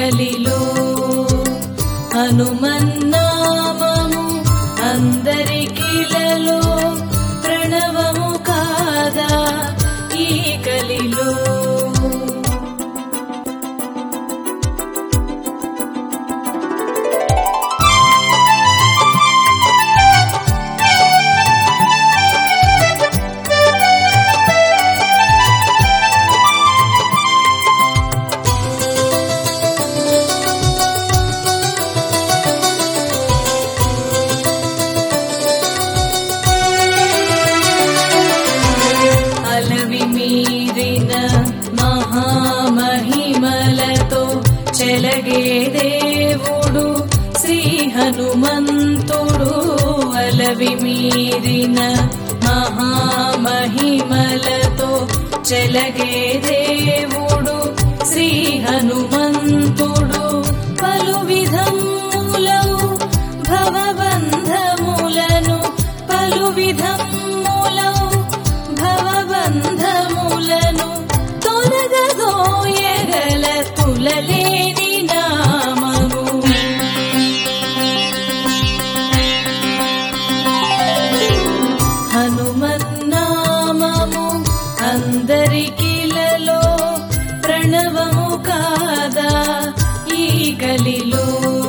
కలిలో హనుమన్నామము అందరికిలలో ప్రణవము కాదా ఈ కలిలో అలవి మీరిన మహామహిమలతో చెలగే దేవుడు శ్రీ హనుమంతుడు అలవి మీరిన మహామహిమలతో చెలగే దేవుడు శ్రీ హనుమంతుడు పలు విధములవు భవబంధములను పలు విధములవు భవబంధములను తొలగదోయగల తులలేని నామము హనుమన్నామము అందరికిలలో ప్రణవము కాదా ఈ కలిలో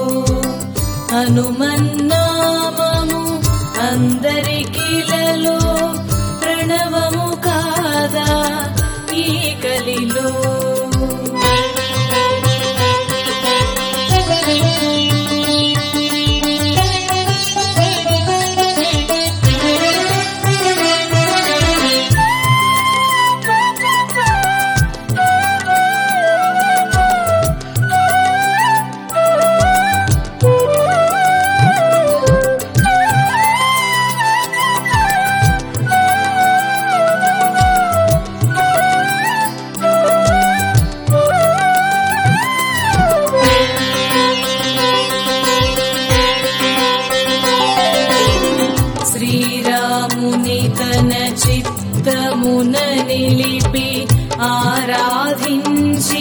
హనుమన్నామము అందరికిలలో ప్రణవము కాదా ఈ కలిలో శ్రీరాముని తన చిత్తమున నిలిపి ఆరాధించి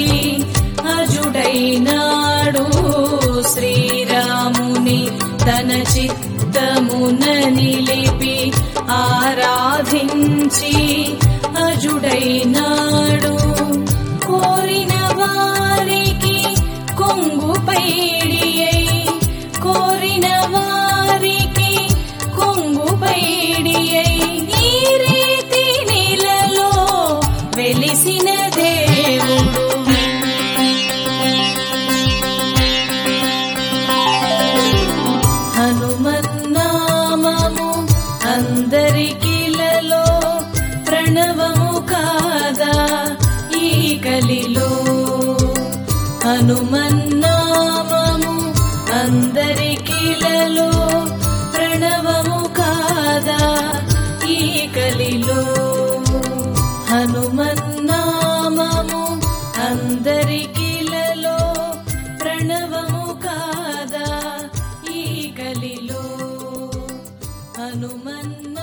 అజుడైనాడు శ్రీరాముని తన చిత్తమున నిలిపి ఆరాధించి అజుడైనాడు కోరిన వారికి కొంగు పైడియై కోరిన వారికి కొంగు పైడియై ఈ రీతి నీలలో వెలిసిన దేవుడు హనుమన్నామము అందరికిలలో ప్రణవము కాదా ఈ కలిలో హనుమన్నామము అందరికిలలో ప్రణవము కాదా ఈ కలిలో హనుమన్నామము అందరికిలలో ప్రణవము కాదా ఈ కలిలో హనుమన్న